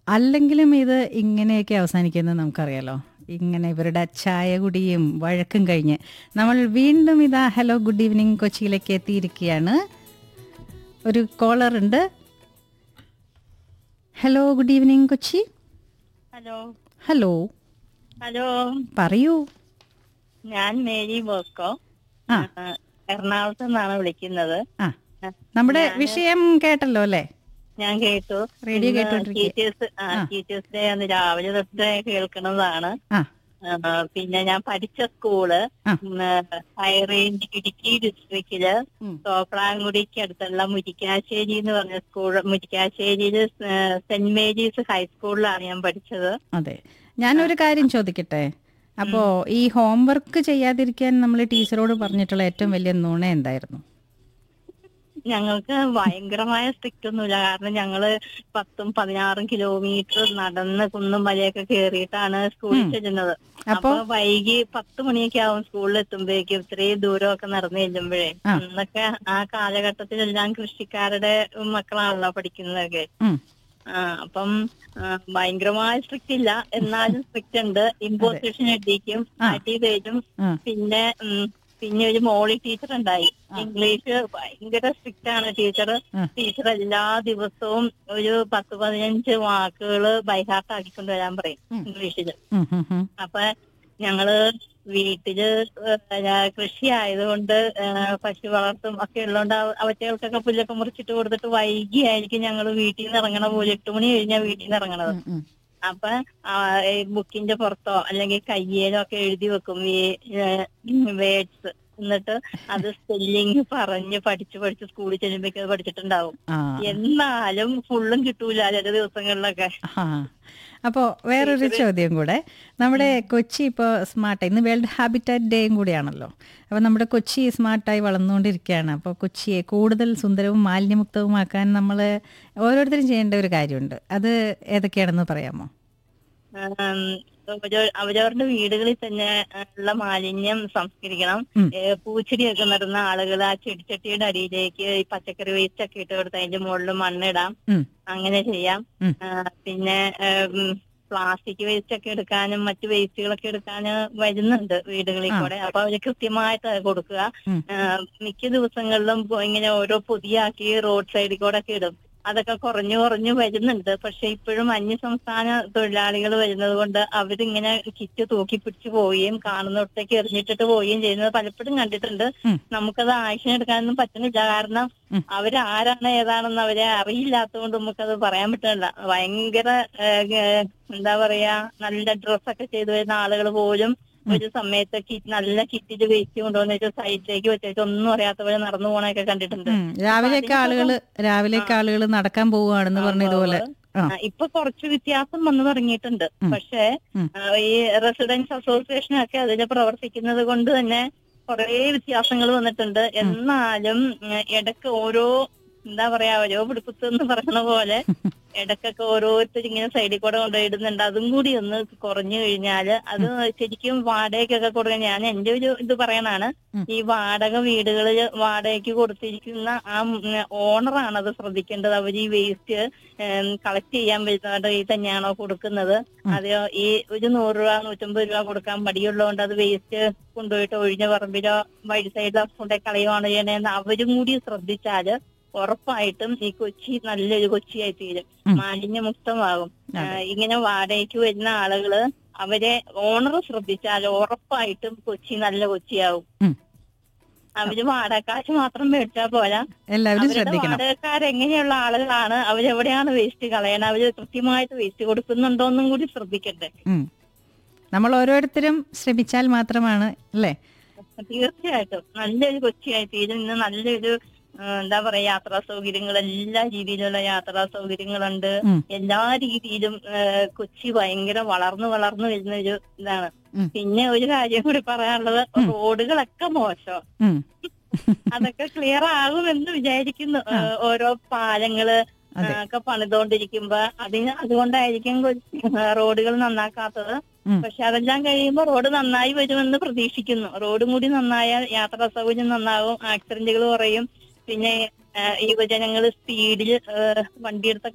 അല്ലെങ്കിലും ഇത് ഇങ്ങനെയൊക്കെ അവസാനിക്കുന്നത് നമുക്കറിയാലോ ഇങ്ങനെ ഇവരുടെ ചായ കുടിയും വഴക്കും കഴിഞ്ഞ് നമ്മൾ വീണ്ടും ഇതാ ഹലോ ഗുഡ് ഈവനിങ് കൊച്ചിയിലേക്ക് എത്തിയിരിക്കുകയാണ് ഒരു കോളർ ഉണ്ട് hello good evening Kochi hello hello hello പറയൂ ഞാൻ മേരി ബോസ്കോ ആ. ആ, എറണാകുളത്ത് നിന്നാണ് വിളിക്കുന്നത് ആ നമ്മുടെ വിഷയം കേട്ടല്ലോ അല്ലേ ഞാൻ കേട്ടു റേഡിയോ ഇന്ന് കേട്ടോണ്ടിരിക്കുക ടീച്ചേഴ്സ് ആ ടീച്ചേഴ്സ് ഡേ അന്ന് രാവിലെ തൊട്ട് കേൾക്കുന്നതാണ് ആ ആ, പിന്നെ ഞാൻ പഠിച്ച സ്കൂള് ആ. ഉം, ഹൈ റേഞ്ച് ഇടുക്കി ഡിസ്ട്രിക്റ്റില് ഉം. തോപ്രാങ്കുടിക്ക് അടുത്തുള്ള മുരിക്കാശ്ശേരി എന്ന് പറഞ്ഞ സ്കൂൾ മുരിക്കാശ്ശേരിയില് സെന്റ് മേരീസ് ഹൈസ്കൂളിലാണ് ഞാൻ പഠിച്ചത് അതെ ഞാനൊരു കാര്യം ചോദിക്കട്ടെ അപ്പോ ഈ ഹോംവർക്ക് ചെയ്യാതിരിക്കാൻ നമ്മൾ ടീച്ചറോട് പറഞ്ഞിട്ടുള്ള ഏറ്റവും വലിയ നുണ എന്തായിരുന്നു ഞങ്ങൾക്ക് ഭയങ്കരമായ സ്ട്രിക്റ്റ് ഒന്നുമില്ല കാരണം ഞങ്ങള് പത്തും പതിനാറും കിലോമീറ്റർ നടന്ന് കുന്നും മലയൊക്കെ കേറിയിട്ടാണ് സ്കൂളിൽ ചെല്ലുന്നത് അപ്പൊ വൈകി പത്ത് മണിയൊക്കെ ആവും സ്കൂളിൽ എത്തുമ്പോഴേക്കും ഇത്രയും ദൂരമൊക്കെ നടന്നു ചെല്ലുമ്പോഴേ ആ. അന്നൊക്കെ ആ കാലഘട്ടത്തിലെല്ലാം കൃഷിക്കാരുടെ മക്കളാണല്ലോ പഠിക്കുന്നതൊക്കെ ഉം. ആ അപ്പം ആ, ഭയങ്കരമായ സ്ട്രിക്റ്റ് ഇല്ല എന്നാലും സ്ട്രിക്റ്റ് ഉണ്ട് ഇമ്പോസിഷൻ എഴുതിക്കും ആ. അടി തരും ആ. പിന്നെ ഉം, പിന്നെ ഒരു മോളി ടീച്ചർ ഉണ്ടായി ഇംഗ്ലീഷ് ഭയങ്കര സ്ട്രിക്റ്റ് ആണ് ടീച്ചർ ആ. ടീച്ചർ എല്ലാ ദിവസവും ഒരു പത്ത് പതിനഞ്ച് വാക്കുകള് ബൈഹാർട്ട് ആക്കിക്കൊണ്ട് വരാൻ പറയും ഉം. ഇംഗ്ലീഷില് ഉം, ഉം, ഉം. അപ്പൊ ഞങ്ങള് വീട്ടില് ഏഹ് കൃഷി ആയതുകൊണ്ട് ഏഹ് പശു വളർത്തും ഒക്കെ ഉള്ളതുകൊണ്ട് അവ- അവറ്റകൾക്കൊക്കെ പുല്ലൊക്കെ മുറിച്ചിട്ട് കൊടുത്തിട്ട് വൈകിയായിരിക്കും ഞങ്ങൾ വീട്ടിൽ നിന്ന് ഇറങ്ങണ പോലെ എട്ട് മണി കഴിഞ്ഞാൽ വീട്ടിൽ നിന്ന് ഇറങ്ങണത് ഉം, ഉം. അപ്പൊ ആ, ഈ ബുക്കിന്റെ പുറത്തോ അല്ലെങ്കിൽ കയ്യേലോ ഒക്കെ എഴുതി വെക്കും ഈ വേർഡ്സ് എന്നിട്ട് അത് സ്പെല്ലിങ് പറഞ്ഞ് പഠിച്ച് പഠിച്ച് സ്കൂളിൽ ചെല്ലുമ്പോഴേക്കും അത് പഠിച്ചിട്ടുണ്ടാവും ആ എന്നാലും ഫുള്ളും കിട്ടൂല ചില ദിവസങ്ങളിലൊക്കെ ആ. അപ്പോ വേറൊരു ചോദ്യം കൂടെ നമ്മുടെ കൊച്ചി ഇപ്പോൾ സ്മാർട്ടായി ഇന്ന് വേൾഡ് ഹാബിറ്റാറ്റ് ഡേയും കൂടിയാണല്ലോ അപ്പോൾ നമ്മുടെ കൊച്ചി സ്മാർട്ടായി വളർന്നുകൊണ്ടിരിക്കുകയാണ് അപ്പോൾ കൊച്ചിയെ കൂടുതൽ സുന്ദരവും മാലിന്യമുക്തവുമാക്കാൻ നമ്മൾ ഓരോരുത്തരും ചെയ്യേണ്ട ഒരു കാര്യമുണ്ട് അത് ഏതൊക്കെയാണെന്ന് പറയാമോ ഉം, അവരവ- അവരവരുടെ വീടുകളിൽ തന്നെ ഉള്ള മാലിന്യം സംസ്കരിക്കണം ഉം. ഏ, പൂച്ചെടിയൊക്കെ നടുന്ന ആളുകൾ ആ ചെടിച്ചട്ടിയുടെ അടിയിലേക്ക് ഈ പച്ചക്കറി വേസ്റ്റ് ഒക്കെ ഇട്ട് കൊടുത്ത് അതിന്റെ മുകളിൽ മണ്ണിടാം ഉം. അങ്ങനെ ചെയ്യാം ഉം. ആ, പിന്നെ പ്ലാസ്റ്റിക് വേസ്റ്റ് ഒക്കെ എടുക്കാനും മറ്റു വേസ്റ്റുകളൊക്കെ എടുക്കാനും വരുന്നുണ്ട് വീടുകളിൽ ആ. കൂടെ അപ്പൊ അവര് കൃത്യമായിട്ട് അത് കൊടുക്കുക ഉം. ആ, മിക്ക ദിവസങ്ങളിലും ഇപ്പൊ ഇങ്ങനെ ഓരോ പൊതിയാക്കി റോഡ് സൈഡിൽ കൂടെ ഒക്കെ ഇടും അതൊക്കെ കുറഞ്ഞു കുറഞ്ഞു വരുന്നുണ്ട് പക്ഷെ ഇപ്പോഴും അന്യ സംസ്ഥാന തൊഴിലാളികൾ വരുന്നത് കൊണ്ട് അവരിങ്ങനെ കിറ്റ് തൂക്കി പിടിച്ചു പോവുകയും കാണുന്നിടത്തേക്ക് എറിഞ്ഞിട്ടിട്ട് പോവുകയും ചെയ്യുന്നത് പലപ്പോഴും കണ്ടിട്ടുണ്ട് ഉം. നമുക്കത് ആക്ഷൻ എടുക്കാനൊന്നും പറ്റുന്നില്ല കാരണം ഉം. അവരാരാണ് ഏതാണെന്ന് അവരെ അറിയില്ലാത്തതുകൊണ്ട് നമുക്കത് പറയാൻ പറ്റുന്നില്ല ഭയങ്കര ഏഹ്, ഏഹ്, എന്താ പറയാ നല്ല ഡ്രസ്സൊക്കെ ചെയ്തു വരുന്ന ആളുകൾ പോലും ഒരു സമയത്ത് കിറ്റ് നല്ല കിറ്റിൽ വേസ്റ്റ് കൊണ്ടുവന്നിട്ട് സൈഡിലേക്ക് വെച്ചിട്ട് ഒന്നും അറിയാത്തവരെ നടന്നു പോണൊക്കെ കണ്ടിട്ടുണ്ട് ഉം. രാവിലെയൊക്കെ ആളുകൾ രാവിലെയൊക്കെ ആളുകൾ നടക്കാൻ പോവുകയാണെന്ന് പറഞ്ഞതുപോലെ ആ ആ, ഇപ്പൊ കുറച്ച് വ്യത്യാസം വന്നു തുടങ്ങിയിട്ടുണ്ട് ഉം. പക്ഷേ ഉം. ആ, ഈ റെസിഡൻസ് അസോസിയേഷൻ ഒക്കെ അതിൽ പ്രവർത്തിക്കുന്നത് കൊണ്ട് തന്നെ കുറെ വ്യത്യാസങ്ങൾ വന്നിട്ടുണ്ട് എന്നാലും ഉം, ഇടയ്ക്ക് ഓരോ എന്താ പറയാ ഓരോ പിടിപ്പുത്ത് എന്ന് പറയുന്ന പോലെ ഇടയ്ക്കൊക്കെ ഓരോരുത്തർ ഇങ്ങനെ സൈഡിൽ കൂടെ കൊണ്ടുപോയിടുന്നുണ്ട് അതും കൂടി ഒന്ന് കുറഞ്ഞു കഴിഞ്ഞാല് അത് ശരിക്കും വാടകയ്ക്കൊക്കെ കൊടുക്കാൻ ഞാൻ എന്റെ ഒരു ഇത് പറയണാണ് ഉം. ഈ വാടക വീടുകളിൽ വാടകയ്ക്ക് കൊടുത്തിരിക്കുന്ന ആ ഓണറാണ് അത് ശ്രദ്ധിക്കേണ്ടത് അവർ ഈ വേസ്റ്റ് കളക്ട് ചെയ്യാൻ വരുന്നവരുടെ കയ്യിൽ തന്നെയാണോ കൊടുക്കുന്നത് അതെയോ ഈ ഒരു നൂറ് രൂപ നൂറ്റമ്പത് രൂപ കൊടുക്കാൻ മടിയുള്ളതുകൊണ്ട് അത് വേസ്റ്റ് കൊണ്ടുപോയിട്ട് ഒഴിഞ്ഞ പറമ്പിലോ വഴി സൈഡിലോ കൊണ്ടുപോയി കളയുവാണ് ചെയ്യണേന്ന് അവരും കൂടി ശ്രദ്ധിച്ചാല് ഉറപ്പായിട്ടും ഈ കൊച്ചി നല്ലൊരു കൊച്ചിയായി തീരും ഉം. മാലിന്യമുക്തമാകും ആ, ഇങ്ങനെ വാടകയ്ക്ക് വരുന്ന ആളുകള് അവരെ ഓണർ ശ്രദ്ധിച്ചാൽ ഉറപ്പായിട്ടും കൊച്ചി നല്ല കൊച്ചിയാവും ഉം. അവര് വാടകക്കാശ് മാത്രം മേടിച്ചാൽ പോരാ എല്ലാവരും അവരുടെ ശ്രദ്ധിക്കണം വാടകക്കാരെങ്ങനെയുള്ള ആളുകളാണ് അവരെവിടെയാണ് വേസ്റ്റ് കളയണത് അവര് കൃത്യമായിട്ട് വേസ്റ്റ് കൊടുക്കുന്നുണ്ടോന്നും കൂടി ശ്രദ്ധിക്കട്ടെ ഉം. നമ്മൾ ഓരോരുത്തരും ശ്രമിച്ചാൽ മാത്രമാണ് അല്ലേ തീർച്ചയായിട്ടും നല്ലൊരു കൊച്ചിയായി തീരും ഇന്ന് നല്ലൊരു ആ, എന്താ പറയാ യാത്രാ സൗകര്യങ്ങൾ എല്ലാ രീതിയിലുള്ള യാത്രാ സൗകര്യങ്ങളുണ്ട് ഉം. എല്ലാ രീതിയിലും ആ, കൊച്ചി ഭയങ്കര വളർന്നു വളർന്നു വരുന്ന ഒരു ഇതാണ് ഉം. പിന്നെ ഒരു കാര്യം കൂടി പറയാനുള്ളത് റോഡുകളൊക്കെ മോശം ഉം. അതൊക്കെ ക്ലിയർ ആകുമെന്ന് വിചാരിക്കുന്നു ആ, ഓരോ പാലങ്ങള് ആ, അതെ. ഒക്കെ പണിതുകൊണ്ടിരിക്കുമ്പോ അതിന് അതുകൊണ്ടായിരിക്കും കൊച്ചി, ആ, റോഡുകൾ നന്നാക്കാത്തത് ഉം. പക്ഷെ അതെല്ലാം കഴിയുമ്പോൾ റോഡ് നന്നായി വരുമെന്ന് പ്രതീക്ഷിക്കുന്നു റോഡും കൂടി നന്നായാൽ യാത്രാ സൗകര്യം നന്നാകും ആക്സിഡന്റുകൾ കുറയും പിന്നെ ആ, യുവജനങ്ങൾ സ്പീഡിൽ വണ്ടിയെടുത്ത